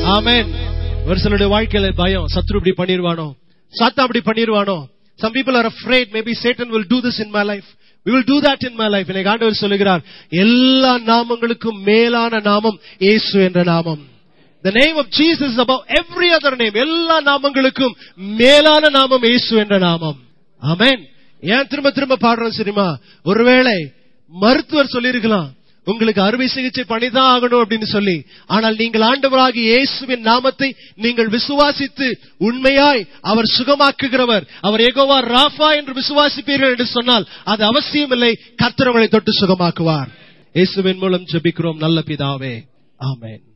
ஆமென் ஒரு சிலருடைய வாழ்க்கையில பயம் சத்ரு இப்படி பண்ணிடுவானோ சாத்தா அப்படி பண்ணிடுவானோ some people are afraid maybe satan will do this in my life we will do that in my life எனக்கு ஆண்டவர் சொல்லுகிறார் எல்லா நாமங்களுக்கும் மேலான நாமம் இயேசு என்ற நாமம் the name of jesus is above every other name எல்லா நாமங்களுக்கும் மேலான நாமம் இயேசு என்ற நாமம் ஆமென் ஏன் திரும்ப திரும்ப பாடுறோம் சரிமா ஒருவேளை மருத்துவர் சொல்லியிருக்கலாம் உங்களுக்கு அறுவை சிகிச்சை பண்ணிதான் ஆகணும் அப்படின்னு சொல்லி ஆனால் நீங்கள் ஆண்டவராகி இயேசுவின் நாமத்தை நீங்கள் விசுவாசித்து உண்மையாய் அவர் சுகமாக்குகிறவர் அவர் எகோவா ராஃபா என்று விசுவாசிப்பீர்கள் என்று சொன்னால் அது அவசியமில்லை கர்த்தர் உங்களை தொட்டு சுகமாக்குவார் இயேசுவின் மூலம் ஜெபிக்கிறோம் நல்ல பிதாவே ஆமென்